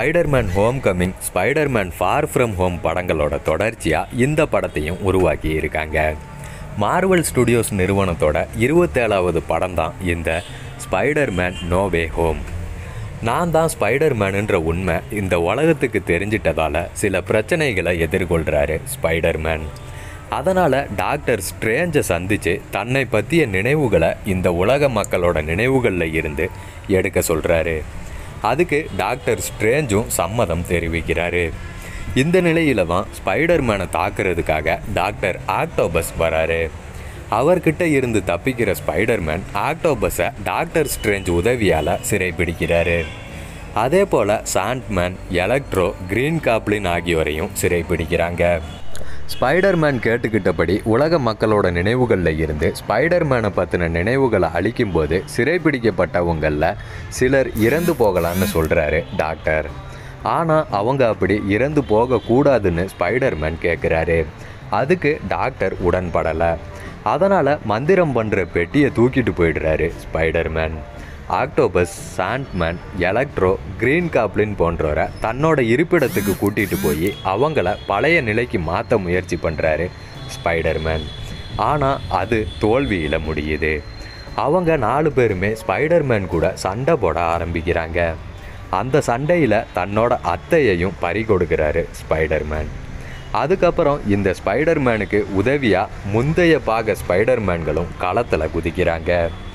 Spiderman homecoming Spiderman far from home படங்களோட தொடர்ச்சியாக இந்த படத்தையும் உருவாக்கி இருக்காங்க மார்வல் ஸ்டுடியோஸ் நிறுவனத்தோட இருபத்தேழாவது படம் தான் இந்த ஸ்பைடர்மேன் நோவே ஹோம் நான் தான் ஸ்பைடர்மேனுன்ற உண்மை இந்த உலகத்துக்கு தெரிஞ்சிட்டதால சில பிரச்சனைகளை எதிர்கொள்கிறாரு ஸ்பைடர்மேன் அதனால் டாக்டர் ஸ்ட்ரேஞ்சை சந்தித்து தன்னை பற்றிய நினைவுகளை இந்த உலக மக்களோட நினைவுகளில் இருந்து எடுக்க சொல்கிறாரு அதுக்கு டாக்டர் ஸ்ட்ரேஞ்சும் சம்மதம் தெரிவிக்கிறாரு இந்த நிலையில தான் ஸ்பைடர்மேனை தாக்குறதுக்காக டாக்டர் ஆக்டோபஸ் வராரு அவர்கிட்ட இருந்து தப்பிக்கிற ஸ்பைடர்மேன் ஆக்டோபஸை டாக்டர் ஸ்ட்ரேஞ்ச் உதவியால் சிறைப்பிடிக்கிறாரு அதே போல் சாண்ட்மேன் எலக்ட்ரோ கிரீன் காப்ளின் ஆகியோரையும் சிறைப்பிடிக்கிறாங்க ஸ்பைடர்மேன் கேட்டுக்கிட்டபடி உலக மக்களோட நினைவுகளில் இருந்து ஸ்பைடர்மேனை பற்றின நினைவுகளை அழிக்கும்போது சிறைப்பிடிக்கப்பட்டவங்களில் சிலர் இறந்து போகலான்னு சொல்கிறாரு டாக்டர் ஆனால் அவங்க அப்படி இறந்து போகக்கூடாதுன்னு ஸ்பைடர்மேன் கேட்குறாரு அதுக்கு டாக்டர் உடன்படலை அதனால் மந்திரம் பண்ணுற பெட்டியை தூக்கிட்டு போயிடுறாரு Spiderman Octopus Sandman Electro Green Goblin போன்றவரை தன்னோட இருப்பிடத்துக்கு கூட்டிகிட்டு போய் அவங்கள பழைய நிலைக்கு மாற்ற முயற்சி பண்ணுறாரு ஸ்பைடர்மேன் ஆனால் அது தோல்வியில் முடியுது அவங்க நாலு பேருமே ஸ்பைடர்மேன் கூட சண்டை போட ஆரம்பிக்கிறாங்க அந்த சண்டையில் தன்னோட அத்தையையும் பறி கொடுக்குறாரு ஸ்பைடர்மேன் அதுக்கப்புறம் இந்த ஸ்பைடர்மேனுக்கு உதவியாக முந்தைய பாக ஸ்பைடர்மேன்களும் களத்தில் குதிக்கிறாங்க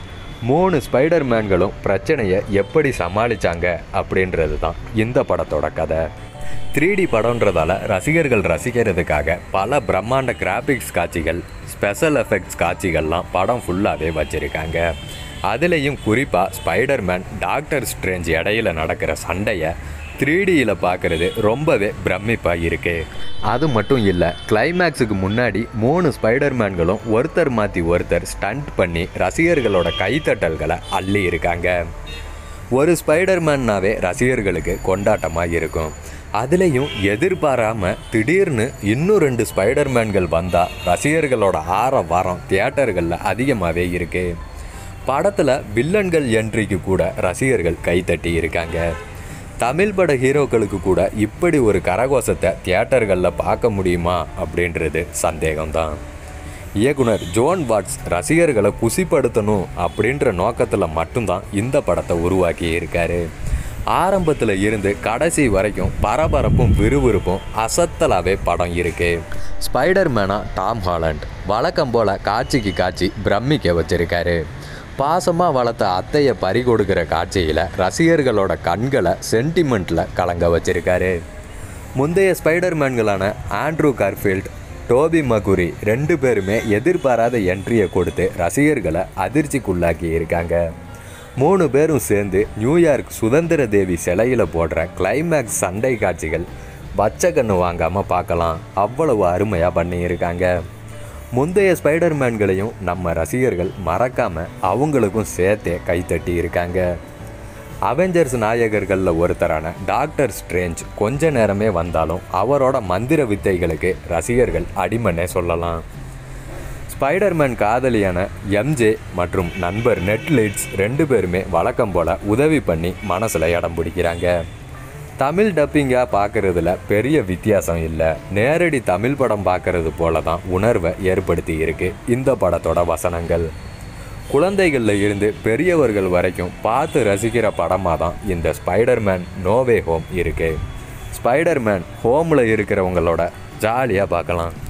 மூணு ஸ்பைடர்மேன்களும் பிரச்சனையை எப்படி சமாளித்தாங்க அப்படின்றது தான் இந்த படத்தோட கதை த்ரீ டி படம்ன்றதால ரசிகர்கள் ரசிக்கிறதுக்காக பல பிரம்மாண்ட கிராஃபிக்ஸ் காட்சிகள் ஸ்பெஷல் எஃபெக்ட்ஸ் காட்சிகள்லாம் படம் ஃபுல்லாகவே வச்சுருக்காங்க அதுலேயும் குறிப்பாக ஸ்பைடர்மேன் டாக்டர் ஸ்ட்ரேஞ்ச் இடையில நடக்கிற சண்டையை த்ரீ டியில் பார்க்குறது ரொம்பவே பிரமிப்பாக இருக்குது அது மட்டும் இல்லை கிளைமேக்ஸுக்கு முன்னாடி மூணு ஸ்பைடர்மேன்களும் ஒருத்தர் மாற்றி ஒருத்தர் ஸ்டண்ட் பண்ணி ரசிகர்களோட கைத்தட்டல்களை அள்ளி இருக்காங்க ஒரு ஸ்பைடர்மேன்னாவே ரசிகர்களுக்கு கொண்டாட்டமாக இருக்கும் அதுலேயும் எதிர்பாராம திடீர்னு இன்னும் ரெண்டு ஸ்பைடர்மேன்கள் வந்தால் ரசிகர்களோட ஆற வாரம் தியேட்டர்களில் அதிகமாகவே இருக்குது படத்தில் வில்லன்கள் என்ட்ரிக்கு கூட ரசிகர்கள் கைத்தட்டி இருக்காங்க தமிழ் பட ஹீரோக்களுக்கு கூட இப்படி ஒரு கரகோஷத்தை தியேட்டர்களில் பார்க்க முடியுமா அப்படின்றது சந்தேகம்தான் இயக்குனர் ஜோன் வாட்ஸ் ரசிகர்களை குசிப்படுத்தணும் அப்படின்ற நோக்கத்தில் மட்டும்தான் இந்த படத்தை உருவாக்கி இருக்காரு ஆரம்பத்தில் இருந்து கடைசி வரைக்கும் பரபரப்பும் விறுவிறுப்பும் அசத்தலாகவே படம் இருக்கு ஸ்பைடர்மேனா டாம் ஹாலண்ட் வழக்கம் போல் காட்சிக்கு காட்சி பிரமிக்க வச்சிருக்காரு பாசமாக வளர்த்த அத்தையை பறி கொடுக்குற காட்சியில் ரசிகர்களோட கண்களை சென்டிமெண்ட்டில் கலங்க வச்சிருக்காரு முந்தைய ஸ்பைடர்மேன்களான ஆண்ட்ரூ கார்ஃபீல்ட் டோபி மகுரி ரெண்டு பேருமே எதிர்பாராத என்ட்ரியை கொடுத்து ரசிகர்களை அதிர்ச்சிக்குள்ளாக்கி இருக்காங்க மூணு பேரும் சேர்ந்து நியூயார்க் சுதந்திர தேவி சிலையில் போடுற கிளைமேக்ஸ் சண்டை காட்சிகள் பச்சை கண்ணு வாங்காமல் பார்க்கலாம் அவ்வளவு அருமையாக பண்ணியிருக்காங்க முந்தைய ஸ்பைடர்மேன்களையும் நம்ம ரசிகர்கள் மறக்காம அவங்களுக்கும் சேர்த்தே கைத்தட்டி இருக்காங்க அவெஞ்சர்ஸ் நாயகர்களில் ஒருத்தரான டாக்டர் ஸ்ட்ரேஞ்ச் கொஞ்ச நேரமே வந்தாலும் அவரோட மந்திர வித்தைகளுக்கு ரசிகர்கள் அடிமனே சொல்லலாம் ஸ்பைடர்மேன் காதலியான எம்ஜே மற்றும் நண்பர் நெட்லிட்ஸ் ரெண்டு பேருமே வழக்கம் போல் உதவி பண்ணி மனசில் இடம் பிடிக்கிறாங்க தமிழ் டப்பிங்காக பார்க்குறதுல பெரிய வித்தியாசம் இல்லை நேரடி தமிழ் படம் பார்க்கறது போல தான் உணர்வை ஏற்படுத்தி இருக்கு இந்த படத்தோட வசனங்கள் குழந்தைகளில் இருந்து பெரியவர்கள் வரைக்கும் பார்த்து ரசிக்கிற படமாக தான் இந்த ஸ்பைடர்மேன் நோவே ஹோம் இருக்கு ஸ்பைடர்மேன் ஹோமில் இருக்கிறவங்களோட ஜாலியாக பார்க்கலாம்